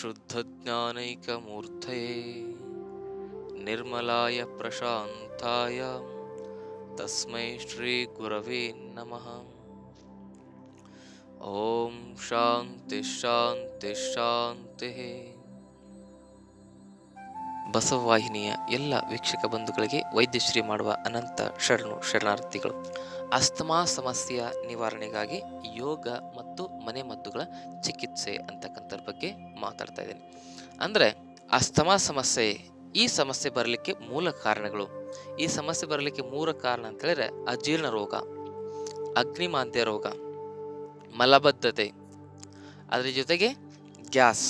शुद्धज्ञानैकमूर्तये निर्मलाय प्रशान्ताय तस्मै श्रीगुरवे नमः ॐ ಶಾಂತಿ ಶಾಂತಿ ಶಾಂತಿ ಬಸವವಾಹಿನಿಯ ಎಲ್ಲ ವೀಕ್ಷಕ ಬಂಧುಗಳಿಗೆ ವೈದ್ಯಶ್ರೀ ಮಾಡುವ ಅನಂತ ಶರಣು ಶರಣಾರ್ಥಿಗಳು ಅಸ್ತಮಾ ಸಮಸ್ಯೆಯ ನಿವಾರಣೆಗಾಗಿ ಯೋಗ ಮತ್ತು ಮನೆಮದ್ದುಗಳ ಚಿಕಿತ್ಸೆ ಅಂತಕ್ಕಂಥದ್ರ ಬಗ್ಗೆ ಮಾತಾಡ್ತಾ ಇದ್ದೀನಿ ಅಂದರೆ ಅಸ್ತಮಾ ಸಮಸ್ಯೆ ಈ ಸಮಸ್ಯೆ ಬರಲಿಕ್ಕೆ ಮೂಲ ಕಾರಣಗಳು ಈ ಸಮಸ್ಯೆ ಬರಲಿಕ್ಕೆ ಮೂಲ ಕಾರಣ ಅಂತ ಹೇಳಿದ್ರೆ ಅಜೀರ್ಣ ರೋಗ ಅಗ್ನಿಮಾಂದ್ಯ ರೋಗ ಮಲಬದ್ಧತೆ ಅದರ ಜೊತೆಗೆ ಗ್ಯಾಸ್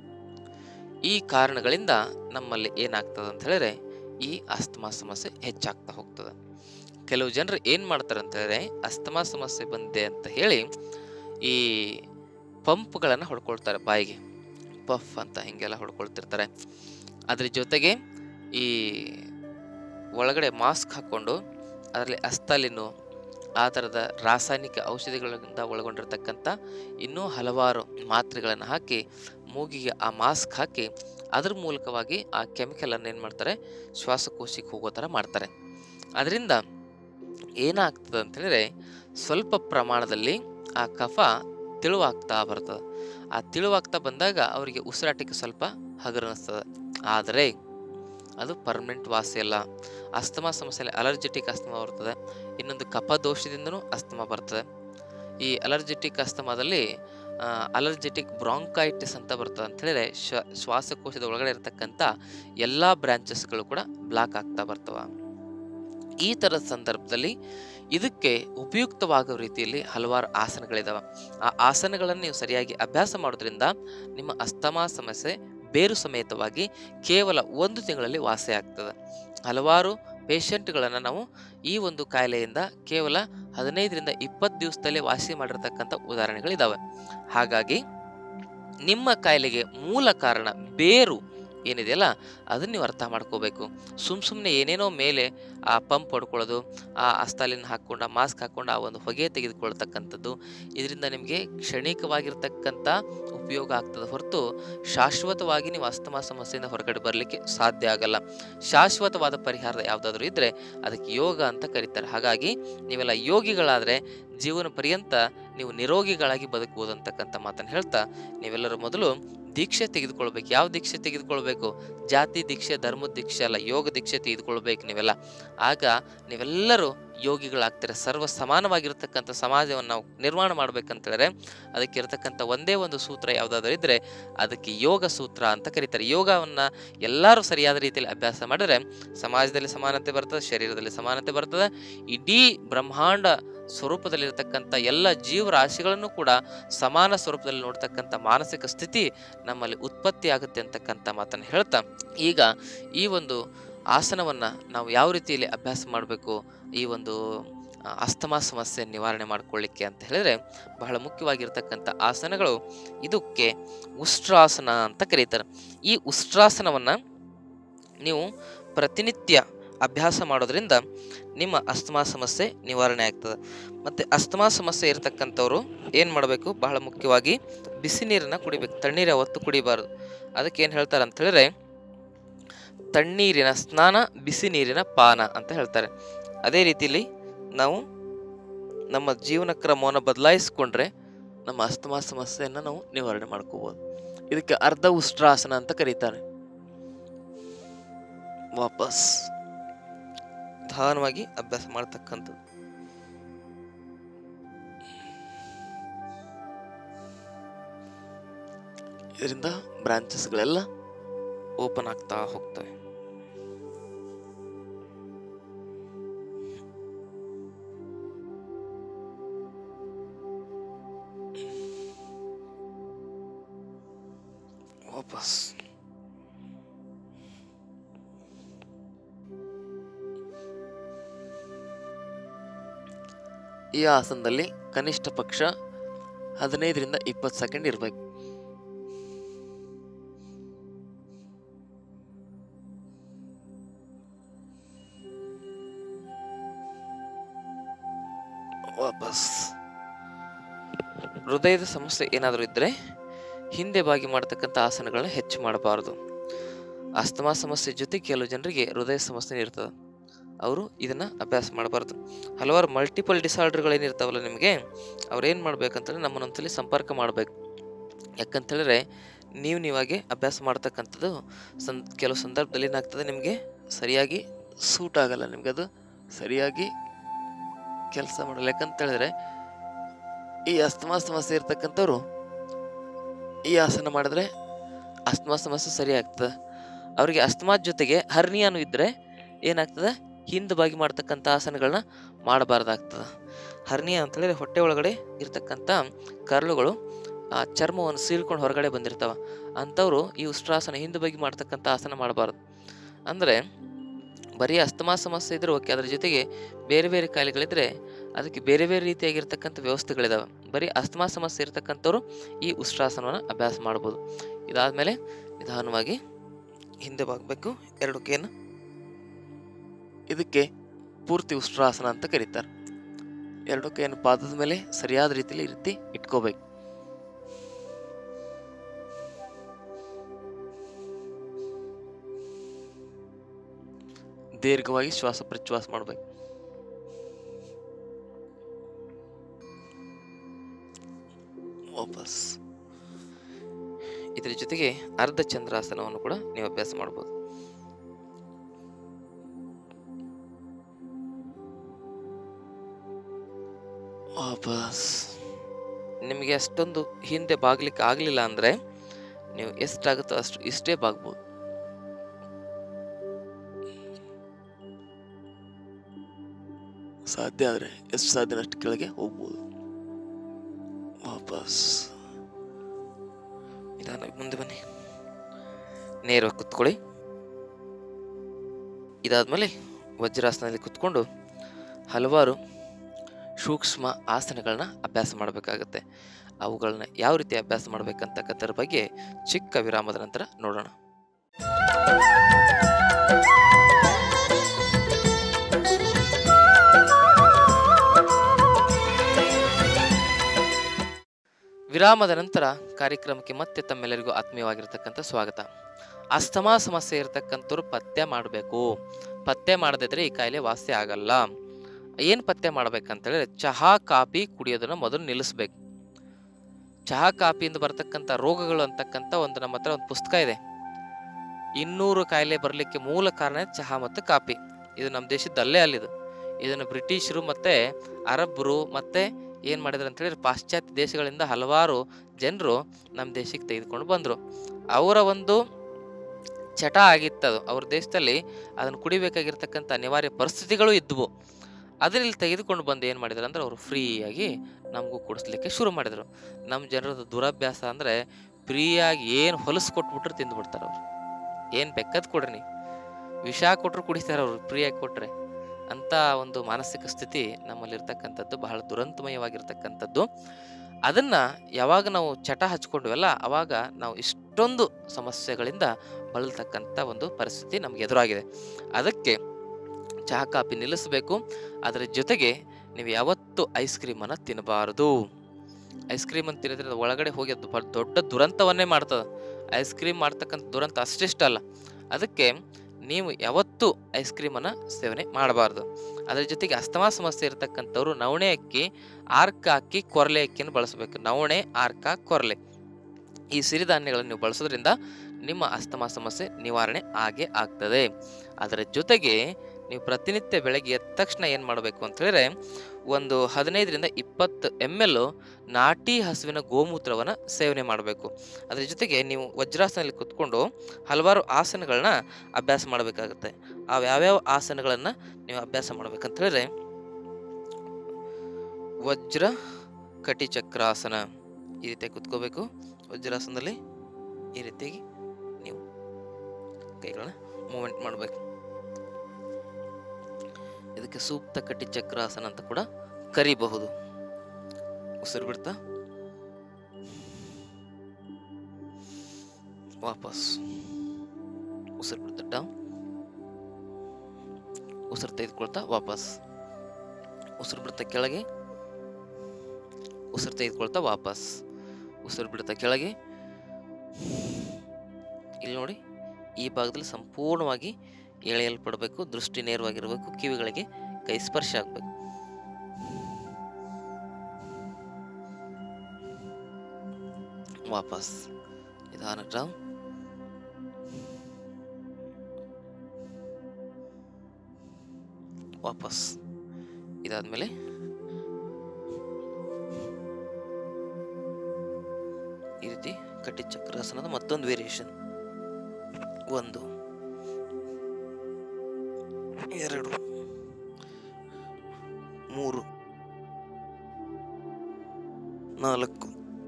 ಈ ಕಾರಣಗಳಿಂದ ನಮ್ಮಲ್ಲಿ ಏನಾಗ್ತದೆ ಅಂತ ಹೇಳಿದ್ರೆ ಈ ಅಸ್ತಮಾ ಸಮಸ್ಯೆ ಹೆಚ್ಚಾಗ್ತಾ ಹೋಗ್ತದೆ ಕೆಲವು ಜನರು ಏನು ಮಾಡ್ತಾರೆ ಅಂತ ಹೇಳಿದ್ರೆ ಅಸ್ತಮಾ ಸಮಸ್ಯೆ ಬಂದಿದೆ ಅಂತ ಹೇಳಿ ಈ ಪಂಪ್ಗಳನ್ನು ಹೊಡ್ಕೊಳ್ತಾರೆ ಬಾಯಿಗೆ ಪಫ್ ಅಂತ ಹಿಂಗೆಲ್ಲ ಹೊಡ್ಕೊಳ್ತಿರ್ತಾರೆ ಅದ್ರ ಜೊತೆಗೆ ಈ ಒಳಗಡೆ ಮಾಸ್ಕ್ ಹಾಕ್ಕೊಂಡು ಅದರಲ್ಲಿ ಅಸ್ತಲಿನು ಆ ಥರದ ರಾಸಾಯನಿಕ ಔಷಧಿಗಳಿಂದ ಒಳಗೊಂಡಿರ್ತಕ್ಕಂಥ ಇನ್ನೂ ಹಲವಾರು ಮಾತ್ರೆಗಳನ್ನು ಹಾಕಿ ಮೂಗಿಗೆ ಆ ಮಾಸ್ಕ್ ಹಾಕಿ ಅದ್ರ ಮೂಲಕವಾಗಿ ಆ ಕೆಮಿಕಲನ್ನು ಏನು ಮಾಡ್ತಾರೆ ಶ್ವಾಸಕೋಶಕ್ಕೆ ಹೋಗೋ ಥರ ಮಾಡ್ತಾರೆ ಅದರಿಂದ ಏನಾಗ್ತದೆ ಅಂತ ಹೇಳಿದ್ರೆ ಸ್ವಲ್ಪ ಪ್ರಮಾಣದಲ್ಲಿ ಆ ಕಫ ತಿಳುವಾಗ್ತಾ ಬರ್ತದೆ ಆ ತಿಳುವಾಗ್ತಾ ಬಂದಾಗ ಅವರಿಗೆ ಉಸಿರಾಟಕ್ಕೆ ಸ್ವಲ್ಪ ಹಗರನಿಸ್ತದೆ ಆದರೆ ಅದು ಪರ್ಮನೆಂಟ್ ವಾಸಿ ಅಲ್ಲ ಅಸ್ತಮಾ ಸಮಸ್ಯೆಯಲ್ಲಿ ಅಲರ್ಜೆಟಿಕ್ ಅಸ್ತಮಾ ಬರ್ತದೆ ಇನ್ನೊಂದು ಕಫ ದೋಷದಿಂದನೂ ಅಸ್ತಮಾ ಬರ್ತದೆ ಈ ಅಲರ್ಜೆಟಿಕ್ ಅಸ್ತಮಾದಲ್ಲಿ ಅಲರ್ಜೆಟಿಕ್ ಬ್ರಾಂಕೈಟಿಸ್ ಅಂತ ಬರ್ತದೆ ಅಂತ ಹೇಳಿದ್ರೆ ಶ್ವ ಶ್ವಾಸಕೋಶದ ಒಳಗಡೆ ಇರತಕ್ಕಂಥ ಎಲ್ಲ ಬ್ರಾಂಚಸ್ಗಳು ಕೂಡ ಬ್ಲಾಕ್ ಆಗ್ತಾ ಬರ್ತವೆ ಈ ಥರದ ಸಂದರ್ಭದಲ್ಲಿ ಇದಕ್ಕೆ ಉಪಯುಕ್ತವಾಗೋ ರೀತಿಯಲ್ಲಿ ಹಲವಾರು ಆಸನಗಳಿದಾವೆ ಆ ಆಸನಗಳನ್ನು ನೀವು ಸರಿಯಾಗಿ ಅಭ್ಯಾಸ ಮಾಡೋದ್ರಿಂದ ನಿಮ್ಮ ಅಸ್ತಮಾ ಸಮಸ್ಯೆ ಬೇರು ಸಮೇತವಾಗಿ ಕೇವಲ ಒಂದು ತಿಂಗಳಲ್ಲಿ ವಾಸಿ ಆಗ್ತದೆ ಹಲವಾರು ಪೇಷಂಟ್ಗಳನ್ನು ನಾವು ಈ ಒಂದು ಕಾಯಿಲೆಯಿಂದ ಕೇವಲ ಹದಿನೈದರಿಂದ ಇಪ್ಪತ್ತು ದಿವಸದಲ್ಲಿ ವಾಸಿ ಮಾಡಿರ್ತಕ್ಕಂಥ ಉದಾಹರಣೆಗಳಿದ್ದಾವೆ ಹಾಗಾಗಿ ನಿಮ್ಮ ಕಾಯಿಲೆಗೆ ಮೂಲ ಕಾರಣ ಬೇರು ಏನಿದೆಯಲ್ಲ ಅದನ್ನ ನೀವು ಅರ್ಥ ಮಾಡ್ಕೋಬೇಕು ಸುಮ್ಮ ಸುಮ್ಮನೆ ಏನೇನೋ ಮೇಲೆ ಆ ಪಂಪ್ ಹೊಡ್ಕೊಳ್ಳೋದು ಆ ಅಸ್ತಾಲಿನ ಹಾಕ್ಕೊಂಡು ಆ ಮಾಸ್ಕ್ ಹಾಕ್ಕೊಂಡು ಆ ಒಂದು ಹೊಗೆ ತೆಗೆದುಕೊಳ್ತಕ್ಕಂಥದ್ದು ಇದರಿಂದ ನಿಮಗೆ ಕ್ಷಣಿಕವಾಗಿರ್ತಕ್ಕಂಥ ಉಪಯೋಗ ಆಗ್ತದೆ ಹೊರತು ಶಾಶ್ವತವಾಗಿ ನೀವು ಅಸ್ತಮಾ ಸಮಸ್ಯೆಯಿಂದ ಹೊರಗಡೆ ಬರಲಿಕ್ಕೆ ಸಾಧ್ಯ ಆಗಲ್ಲ ಶಾಶ್ವತವಾದ ಪರಿಹಾರ ಯಾವುದಾದ್ರೂ ಇದ್ದರೆ ಅದಕ್ಕೆ ಯೋಗ ಅಂತ ಕರೀತಾರೆ ಹಾಗಾಗಿ ನೀವೆಲ್ಲ ಯೋಗಿಗಳಾದರೆ ಜೀವನ ಪರ್ಯಂತ ನೀವು ನಿರೋಗಿಗಳಾಗಿ ಬದುಕಬಹುದು ಅಂತಕ್ಕಂಥ ಮಾತನ್ನು ಹೇಳ್ತಾ ನೀವೆಲ್ಲರೂ ಮೊದಲು ದೀಕ್ಷೆ ತೆಗೆದುಕೊಳ್ಬೇಕು ಯಾವ ದೀಕ್ಷೆ ತೆಗೆದುಕೊಳ್ಬೇಕು ಜಾತಿ ದೀಕ್ಷೆ ಧರ್ಮದ ದೀಕ್ಷೆ ಅಲ್ಲ ಯೋಗ ದೀಕ್ಷೆ ತೆಗೆದುಕೊಳ್ಬೇಕು ನೀವೆಲ್ಲ ಆಗ ನೀವೆಲ್ಲರೂ ಯೋಗಿಗಳಾಗ್ತಾರೆ ಸರ್ವ ಸಮಾನವಾಗಿರ್ತಕ್ಕಂಥ ಸಮಾಜವನ್ನು ನಾವು ನಿರ್ಮಾಣ ಮಾಡ್ಬೇಕಂತೇಳಿದ್ರೆ ಅದಕ್ಕೆ ಇರತಕ್ಕಂಥ ಒಂದೇ ಒಂದು ಸೂತ್ರ ಯಾವುದಾದ್ರೂ ಇದ್ದರೆ ಅದಕ್ಕೆ ಯೋಗ ಸೂತ್ರ ಅಂತ ಕರೀತಾರೆ ಯೋಗವನ್ನು ಎಲ್ಲರೂ ಸರಿಯಾದ ರೀತಿಯಲ್ಲಿ ಅಭ್ಯಾಸ ಮಾಡಿದ್ರೆ ಸಮಾಜದಲ್ಲಿ ಸಮಾನತೆ ಬರ್ತದೆ ಶರೀರದಲ್ಲಿ ಸಮಾನತೆ ಬರ್ತದೆ ಇಡೀ ಬ್ರಹ್ಮಾಂಡ ಸ್ವರೂಪದಲ್ಲಿರ್ತಕ್ಕಂಥ ಎಲ್ಲ ಜೀವರಾಶಿಗಳನ್ನು ಕೂಡ ಸಮಾನ ಸ್ವರೂಪದಲ್ಲಿ ನೋಡ್ತಕ್ಕಂಥ ಮಾನಸಿಕ ಸ್ಥಿತಿ ನಮ್ಮಲ್ಲಿ ಉತ್ಪತ್ತಿ ಆಗುತ್ತೆ ಅಂತಕ್ಕಂಥ ಮಾತನ್ನು ಹೇಳ್ತಾ ಈಗ ಈ ಒಂದು ಆಸನವನ್ನು ನಾವು ಯಾವ ರೀತಿಯಲ್ಲಿ ಅಭ್ಯಾಸ ಮಾಡಬೇಕು ಈ ಒಂದು ಆ, ಅಸ್ತಮಾ ಸಮಸ್ಯೆ ನಿವಾರಣೆ ಮಾಡ್ಕೊಳ್ಳಿಕ್ಕೆ ಅಂತ ಹೇಳಿದ್ರೆ ಬಹಳ ಮುಖ್ಯವಾಗಿರ್ತಕ್ಕಂಥ ಆಸನಗಳು ಇದಕ್ಕೆ ಉಷ್ಟ್ರಾಸನ ಅಂತ ಕರೀತಾರೆ ಈ ಉಷ್ಟ್ರಾಸನವನ್ನು ನೀವು ಪ್ರತಿನಿತ್ಯ ಅಭ್ಯಾಸ ಮಾಡೋದ್ರಿಂದ ನಿಮ್ಮ ಅಸ್ತಮಾ ಸಮಸ್ಯೆ ನಿವಾರಣೆ ಆಗ್ತದೆ ಮತ್ತು ಅಸ್ತಮಾ ಸಮಸ್ಯೆ ಇರತಕ್ಕಂಥವ್ರು ಏನು ಮಾಡಬೇಕು ಬಹಳ ಮುಖ್ಯವಾಗಿ ಬಿಸಿ ನೀರನ್ನು ಕುಡಿಬೇಕು ತಣ್ಣೀರು ಯಾವತ್ತೂ ಕುಡಿಬಾರ್ದು ಅದಕ್ಕೆ ಏನು ಹೇಳ್ತಾರೆ ಅಂತ ಹೇಳಿದ್ರೆ ತಣ್ಣೀರಿನ ಸ್ನಾನ ಬಿಸಿ ನೀರಿನ ಪಾನ ಅಂತ ಹೇಳ್ತಾರೆ ಅದೇ ರೀತಿಯಲ್ಲಿ ನಾವು ನಮ್ಮ ಜೀವನ ಕ್ರಮವನ್ನು ಬದಲಾಯಿಸಿಕೊಂಡ್ರೆ ನಮ್ಮ ಅಸ್ತಮಾ ಸಮಸ್ಯೆಯನ್ನು ನಾವು ನಿವಾರಣೆ ಮಾಡ್ಕೋಬೋದು ಇದಕ್ಕೆ ಅರ್ಧ ಉಷ್ಟ್ರಾಸನ ಅಂತ ಕರೀತಾರೆ ವಾಪಸ್ ನಿಧಾನವಾಗಿ ಅಭ್ಯಾಸ ಮಾಡ್ತಕ್ಕಂಥದ್ದು ಇದರಿಂದ ಬ್ರಾಂಚಸ್ಗಳೆಲ್ಲ ಓಪನ್ ಆಗ್ತಾ ಹೋಗ್ತವೆ ವಾಪಸ್ ಈ ಆಸನದಲ್ಲಿ ಕನಿಷ್ಠ ಪಕ್ಷ ಹದಿನೈದರಿಂದ ಇಪ್ಪತ್ತು ಸೆಕೆಂಡ್ ಇರಬೇಕು ವಾಪಸ್ ಹೃದಯದ ಸಮಸ್ಯೆ ಏನಾದರೂ ಇದ್ದರೆ ಹಿಂದೆ ಬಾಗಿ ಮಾಡ್ತಕ್ಕಂಥ ಆಸನಗಳನ್ನ ಹೆಚ್ಚು ಮಾಡಬಾರ್ದು ಅಸ್ತಮಾ ಸಮಸ್ಯೆ ಜೊತೆ ಕೆಲವು ಜನರಿಗೆ ಹೃದಯ ಸಮಸ್ಯೆ ಇರ್ತದೆ ಅವರು ಇದನ್ನು ಅಭ್ಯಾಸ ಮಾಡಬಾರ್ದು ಹಲವಾರು ಮಲ್ಟಿಪಲ್ ಡಿಸಾರ್ಡರ್ಗಳೇನಿರ್ತಾವಲ್ಲ ನಿಮಗೆ ಅವ್ರೇನು ಮಾಡ್ಬೇಕಂತಂದ್ರೆ ನಮ್ಮನ್ನೊಂದ್ಸಲಿ ಸಂಪರ್ಕ ಮಾಡಬೇಕು ಯಾಕಂತೇಳಿದ್ರೆ ನೀವು ನೀವಾಗೆ ಅಭ್ಯಾಸ ಮಾಡ್ತಕ್ಕಂಥದ್ದು ಸಂ ಕೆಲವು ಸಂದರ್ಭದಲ್ಲಿ ಏನಾಗ್ತದೆ ನಿಮಗೆ ಸರಿಯಾಗಿ ಸೂಟ್ ಆಗಲ್ಲ ನಿಮ್ಗೆ ಅದು ಸರಿಯಾಗಿ ಕೆಲಸ ಮಾಡಲ್ಲ ಯಾಕಂತೇಳಿದ್ರೆ ಈ ಅಸ್ತಮಾ ಸಮಸ್ಯೆ ಇರ್ತಕ್ಕಂಥವ್ರು ಈ ಆಸನ ಮಾಡಿದ್ರೆ ಅಸ್ತಮಾ ಸಮಸ್ಯೆ ಸರಿ ಆಗ್ತದೆ ಅವರಿಗೆ ಅಸ್ತಮಾದ ಜೊತೆಗೆ ಹರ್ನಿಯಾನು ಇದ್ದರೆ ಏನಾಗ್ತದೆ ಹಿಂದೆ ಬಾಗಿ ಮಾಡ್ತಕ್ಕಂಥ ಆಸನಗಳನ್ನ ಮಾಡಬಾರ್ದಾಗ್ತದೆ ಹರ್ನಿಯಾ ಅಂತೇಳಿದ್ರೆ ಹೊಟ್ಟೆ ಒಳಗಡೆ ಇರ್ತಕ್ಕಂಥ ಕರಳುಗಳು ಆ ಚರ್ಮವನ್ನು ಸೀಳ್ಕೊಂಡು ಹೊರಗಡೆ ಬಂದಿರ್ತಾವ ಅಂಥವ್ರು ಈ ಉಷ್ಟ್ರಾಸನ ಹಿಂದೆ ಬಾಗಿ ಮಾಡ್ತಕ್ಕಂಥ ಆಸನ ಮಾಡಬಾರ್ದು ಅಂದರೆ ಬರೀ ಅಸ್ತಮಾ ಸಮಸ್ಯೆ ಇದ್ರೆ ಓಕೆ ಅದ್ರ ಜೊತೆಗೆ ಬೇರೆ ಬೇರೆ ಕಾಯಿಲೆಗಳಿದ್ರೆ ಅದಕ್ಕೆ ಬೇರೆ ಬೇರೆ ರೀತಿಯಾಗಿರ್ತಕ್ಕಂಥ ವ್ಯವಸ್ಥೆಗಳಿದಾವೆ ಬರೀ ಅಸ್ತಮಾ ಸಮಸ್ಯೆ ಇರ್ತಕ್ಕಂಥವ್ರು ಈ ಉಷ್ಟ್ರಾಸನವನ್ನು ಅಭ್ಯಾಸ ಮಾಡ್ಬೋದು ಇದಾದಮೇಲೆ ನಿಧಾನವಾಗಿ ಹಿಂದೆ ಬಾಗಬೇಕು ಎರಡು ಕೇನ ಇದಕ್ಕೆ ಪೂರ್ತಿ ಉಷ್ಟ್ರಾಸನ ಅಂತ ಕರೀತಾರೆ ಎರಡು ಕೈಯನ್ನು ಪಾದದ ಮೇಲೆ ಸರಿಯಾದ ರೀತಿಯಲ್ಲಿ ಈ ರೀತಿ ಇಟ್ಕೋಬೇಕು ದೀರ್ಘವಾಗಿ ಶ್ವಾಸ ಪ್ರಶ್ವಾಸ ಮಾಡಬೇಕು ವಾಪಸ್ ಇದರ ಜೊತೆಗೆ ಅರ್ಧ ಚಂದ್ರಾಸನವನ್ನು ಕೂಡ ನೀವು ಅಭ್ಯಾಸ ಮಾಡ್ಬೋದು ವಾಪಸ್ ನಿಮಗೆ ಅಷ್ಟೊಂದು ಹಿಂದೆ ಬಾಗ್ಲಿಕ್ಕೆ ಆಗಲಿಲ್ಲ ಅಂದರೆ ನೀವು ಎಷ್ಟಾಗುತ್ತೋ ಅಷ್ಟು ಇಷ್ಟೇ ಬಾಗ್ಬೋದು ಸಾಧ್ಯ ಆದರೆ ಎಷ್ಟು ಸಾಧ್ಯ ಅಷ್ಟು ಕೆಳಗೆ ಹೋಗ್ಬೋದು ವಾಪಸ್ ನಿಧಾನವಾಗಿ ಮುಂದೆ ಬನ್ನಿ ನೇರವಾಗಿ ಕುತ್ಕೊಳ್ಳಿ ಇದಾದಮೇಲೆ ವಜ್ರಾಸನದಲ್ಲಿ ಕುತ್ಕೊಂಡು ಹಲವಾರು ಸೂಕ್ಷ್ಮ ಆಸನಗಳನ್ನ ಅಭ್ಯಾಸ ಮಾಡಬೇಕಾಗತ್ತೆ ಅವುಗಳನ್ನ ಯಾವ ರೀತಿ ಅಭ್ಯಾಸ ಮಾಡಬೇಕಂತಕ್ಕಂಥದ್ರ ಬಗ್ಗೆ ಚಿಕ್ಕ ವಿರಾಮದ ನಂತರ ನೋಡೋಣ ವಿರಾಮದ ನಂತರ ಕಾರ್ಯಕ್ರಮಕ್ಕೆ ಮತ್ತೆ ತಮ್ಮೆಲ್ಲರಿಗೂ ಆತ್ಮೀಯವಾಗಿರ್ತಕ್ಕಂಥ ಸ್ವಾಗತ ಅಸ್ತಮಾ ಸಮಸ್ಯೆ ಇರತಕ್ಕಂಥವ್ರು ಪತ್ತೆ ಮಾಡಬೇಕು ಪತ್ತೆ ಮಾಡದಿದ್ರೆ ಈ ಕಾಯಿಲೆ ವಾಸಿ ಆಗಲ್ಲ ಏನು ಪತ್ತೆ ಮಾಡ್ಬೇಕಂತೇಳಿದ್ರೆ ಚಹಾ ಕಾಫಿ ಕುಡಿಯೋದನ್ನ ಮೊದಲು ನಿಲ್ಲಿಸ್ಬೇಕು ಚಹಾ ಕಾಫಿಯಿಂದ ಬರ್ತಕ್ಕಂಥ ರೋಗಗಳು ಅಂತಕ್ಕಂಥ ಒಂದು ನಮ್ಮ ಹತ್ರ ಒಂದು ಪುಸ್ತಕ ಇದೆ ಇನ್ನೂರು ಕಾಯಿಲೆ ಬರಲಿಕ್ಕೆ ಮೂಲ ಕಾರಣ ಚಹಾ ಮತ್ತು ಕಾಫಿ ಇದು ನಮ್ಮ ದೇಶದಲ್ಲೇ ಅಲ್ಲಿದು ಇದನ್ನು ಬ್ರಿಟಿಷರು ಮತ್ತೆ ಅರಬ್ಬರು ಮತ್ತೆ ಏನು ಮಾಡಿದ್ರು ಅಂತ ಹೇಳಿದ್ರೆ ಪಾಶ್ಚಾತ್ಯ ದೇಶಗಳಿಂದ ಹಲವಾರು ಜನರು ನಮ್ಮ ದೇಶಕ್ಕೆ ತೆಗೆದುಕೊಂಡು ಬಂದರು ಅವರ ಒಂದು ಚಟ ಆಗಿತ್ತದು ಅವ್ರ ದೇಶದಲ್ಲಿ ಅದನ್ನು ಕುಡಿಬೇಕಾಗಿರ್ತಕ್ಕಂಥ ಅನಿವಾರ್ಯ ಪರಿಸ್ಥಿತಿಗಳು ಇದ್ದವು ಅದರಲ್ಲಿ ತೆಗೆದುಕೊಂಡು ಬಂದು ಏನು ಮಾಡಿದ್ರು ಅಂದ್ರೆ ಅವರು ಫ್ರೀಯಾಗಿ ನಮಗೂ ಕುಡಿಸ್ಲಿಕ್ಕೆ ಶುರು ಮಾಡಿದರು ನಮ್ಮ ಜನರದ್ದು ದುರಭ್ಯಾಸ ಅಂದರೆ ಫ್ರೀಯಾಗಿ ಏನು ಹೊಲಸು ಕೊಟ್ಬಿಟ್ರೆ ತಿಂದುಬಿಡ್ತಾರೆ ಅವರು ಏನು ಬೆಕ್ಕದ್ ಕೊಡ್ರಿ ನೀವು ವಿಷ ಕೊಟ್ಟರು ಕುಡಿತಾರೆ ಅವರು ಫ್ರೀಯಾಗಿ ಕೊಟ್ಟರೆ ಅಂಥ ಒಂದು ಮಾನಸಿಕ ಸ್ಥಿತಿ ನಮ್ಮಲ್ಲಿರ್ತಕ್ಕಂಥದ್ದು ಬಹಳ ದುರಂತಮಯವಾಗಿರ್ತಕ್ಕಂಥದ್ದು ಅದನ್ನು ಯಾವಾಗ ನಾವು ಚಟ ಹಚ್ಕೊಂಡ್ವಲ್ಲ ಅವಾಗ ನಾವು ಇಷ್ಟೊಂದು ಸಮಸ್ಯೆಗಳಿಂದ ಬಳಲ್ತಕ್ಕಂಥ ಒಂದು ಪರಿಸ್ಥಿತಿ ನಮ್ಗೆ ಎದುರಾಗಿದೆ ಅದಕ್ಕೆ ಚಹಾ ಕಾಫಿ ನಿಲ್ಲಿಸಬೇಕು ಅದರ ಜೊತೆಗೆ ನೀವು ಯಾವತ್ತೂ ಐಸ್ ಕ್ರೀಮನ್ನು ತಿನ್ನಬಾರದು ಐಸ್ ಕ್ರೀಮನ್ನು ತಿನ್ನೋದ್ರೆ ಅದು ಒಳಗಡೆ ಹೋಗಿ ಅದು ಬಹಳ ದೊಡ್ಡ ದುರಂತವನ್ನೇ ಮಾಡ್ತದೆ ಐಸ್ ಕ್ರೀಮ್ ಮಾಡ್ತಕ್ಕಂಥ ದುರಂತ ಅಷ್ಟಿಷ್ಟ ಅಲ್ಲ ಅದಕ್ಕೆ ನೀವು ಯಾವತ್ತೂ ಐಸ್ ಕ್ರೀಮನ್ನು ಸೇವನೆ ಮಾಡಬಾರ್ದು ಅದರ ಜೊತೆಗೆ ಅಸ್ತಮಾ ಸಮಸ್ಯೆ ಇರತಕ್ಕಂಥವ್ರು ನವಣೆ ಅಕ್ಕಿ ಆರ್ಕ ಅಕ್ಕಿ ಕೊರಲೆ ಅಕ್ಕಿಯನ್ನು ಬಳಸಬೇಕು ನವಣೆ ಆರ್ಕ ಕೊರಲೆ ಈ ಸಿರಿಧಾನ್ಯಗಳನ್ನು ನೀವು ಬಳಸೋದ್ರಿಂದ ನಿಮ್ಮ ಅಸ್ತಮಾ ಸಮಸ್ಯೆ ನಿವಾರಣೆ ಆಗೇ ಆಗ್ತದೆ ಅದರ ಜೊತೆಗೆ ನೀವು ಪ್ರತಿನಿತ್ಯ ಬೆಳಗ್ಗೆ ಎದ್ದ ತಕ್ಷಣ ಏನು ಮಾಡಬೇಕು ಅಂತ ಹೇಳಿದ್ರೆ ಒಂದು ಹದಿನೈದರಿಂದ ಇಪ್ಪತ್ತು ಎಮ್ ಎಲ್ ನಾಟಿ ಹಸುವಿನ ಗೋಮೂತ್ರವನ್ನು ಸೇವನೆ ಮಾಡಬೇಕು ಅದರ ಜೊತೆಗೆ ನೀವು ವಜ್ರಾಸನದಲ್ಲಿ ಕುತ್ಕೊಂಡು ಹಲವಾರು ಆಸನಗಳನ್ನ ಅಭ್ಯಾಸ ಮಾಡಬೇಕಾಗುತ್ತೆ ಅವು ಯಾವ್ಯಾವ ಆಸನಗಳನ್ನು ನೀವು ಅಭ್ಯಾಸ ಮಾಡ್ಬೇಕಂತ ಹೇಳಿದ್ರೆ ವಜ್ರ ಕಟಿಚಕ್ರಾಸನ ಈ ರೀತಿಯಾಗಿ ಕುತ್ಕೋಬೇಕು ವಜ್ರಾಸನದಲ್ಲಿ ಈ ರೀತಿಯಾಗಿ ನೀವು ಕೈಗಳನ್ನ ಮೂಮೆಂಟ್ ಮಾಡಬೇಕು ಇದಕ್ಕೆ ಸೂಕ್ತ ಕಟಿಚಕ್ರಾಸನ ಅಂತ ಕೂಡ ಕರಿಬಹುದು ಉಸಿರು ಬಿಡ್ತಾ ವಾಪಸ್ ಉಸಿರು ಬಿಡ್ತಾ ಡೌನ್ ಉಸಿರು ತೆಗೆದುಕೊಳ್ತಾ ವಾಪಸ್ ಉಸಿರು ಬಿಡ್ತಾ ಕೆಳಗೆ ಉಸಿರು ತೆಗೆದುಕೊಳ್ತಾ ವಾಪಸ್ ಉಸಿರು ಬಿಡ್ತಾ ಕೆಳಗೆ ಇಲ್ಲಿ ನೋಡಿ ಈ ಭಾಗದಲ್ಲಿ ಸಂಪೂರ್ಣವಾಗಿ ಎಳೆಯಲ್ಪಡಬೇಕು ದೃಷ್ಟಿ ನೇರವಾಗಿರಬೇಕು ಕಿವಿಗಳಿಗೆ ಕೈ ಸ್ಪರ್ಶ ಆಗಬೇಕು ವಾಪಸ್ ನಿಧಾನಟ ವಾಪಸ್ ಇದಾದ್ಮೇಲೆ ಈ ರೀತಿ ಕಟ್ಟಿ ಚಕ್ರಾಸನದ ಮತ್ತೊಂದು ವೇರಿಯೇಷನ್ ಒಂದು ಎರಡು ಮೂರು ನಾಲ್ಕು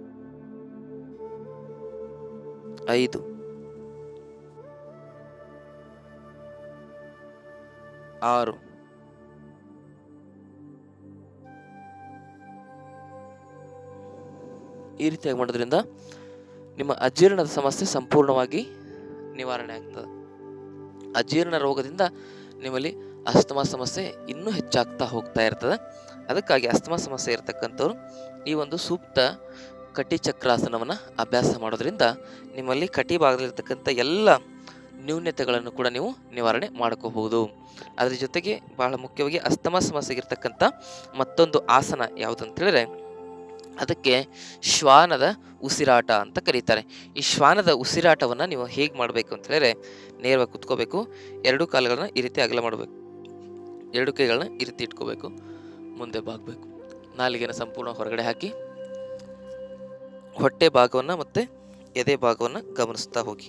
ಐದು ಆರು ಈ ರೀತಿಯಾಗಿ ಮಾಡೋದ್ರಿಂದ ನಿಮ್ಮ ಅಜೀರ್ಣದ ಸಮಸ್ಯೆ ಸಂಪೂರ್ಣವಾಗಿ ನಿವಾರಣೆ ಆಗ್ತದೆ ಅಜೀರ್ಣ ರೋಗದಿಂದ ನಿಮ್ಮಲ್ಲಿ ಅಸ್ತಮಾ ಸಮಸ್ಯೆ ಇನ್ನೂ ಹೆಚ್ಚಾಗ್ತಾ ಹೋಗ್ತಾ ಇರ್ತದೆ ಅದಕ್ಕಾಗಿ ಅಸ್ತಮಾ ಸಮಸ್ಯೆ ಇರತಕ್ಕಂಥವ್ರು ಈ ಒಂದು ಸೂಕ್ತ ಕಟಿ ಚಕ್ರಾಸನವನ್ನು ಅಭ್ಯಾಸ ಮಾಡೋದ್ರಿಂದ ನಿಮ್ಮಲ್ಲಿ ಕಟಿ ಭಾಗದಲ್ಲಿರ್ತಕ್ಕಂಥ ಎಲ್ಲ ನ್ಯೂನ್ಯತೆಗಳನ್ನು ಕೂಡ ನೀವು ನಿವಾರಣೆ ಮಾಡ್ಕೋಬಹುದು ಅದ್ರ ಜೊತೆಗೆ ಬಹಳ ಮುಖ್ಯವಾಗಿ ಅಸ್ತಮಾ ಸಮಸ್ಯೆಗಿರ್ತಕ್ಕಂಥ ಮತ್ತೊಂದು ಆಸನ ಯಾವುದಂತ ಹೇಳಿದ್ರೆ ಅದಕ್ಕೆ ಶ್ವಾನದ ಉಸಿರಾಟ ಅಂತ ಕರೀತಾರೆ ಈ ಶ್ವಾನದ ಉಸಿರಾಟವನ್ನು ನೀವು ಹೇಗೆ ಮಾಡಬೇಕು ಅಂತ ಹೇಳಿದ್ರೆ ನೇರವಾಗಿ ಕುತ್ಕೋಬೇಕು ಎರಡು ಕಾಲುಗಳನ್ನ ಈ ರೀತಿ ಅಗಲ ಮಾಡಬೇಕು ಎರಡು ಕೈಗಳನ್ನ ಈ ರೀತಿ ಇಟ್ಕೋಬೇಕು ಮುಂದೆ ಬಾಗಬೇಕು ನಾಲಿಗೆನ ಸಂಪೂರ್ಣ ಹೊರಗಡೆ ಹಾಕಿ ಹೊಟ್ಟೆ ಭಾಗವನ್ನು ಮತ್ತೆ ಎದೆ ಭಾಗವನ್ನು ಗಮನಿಸ್ತಾ ಹೋಗಿ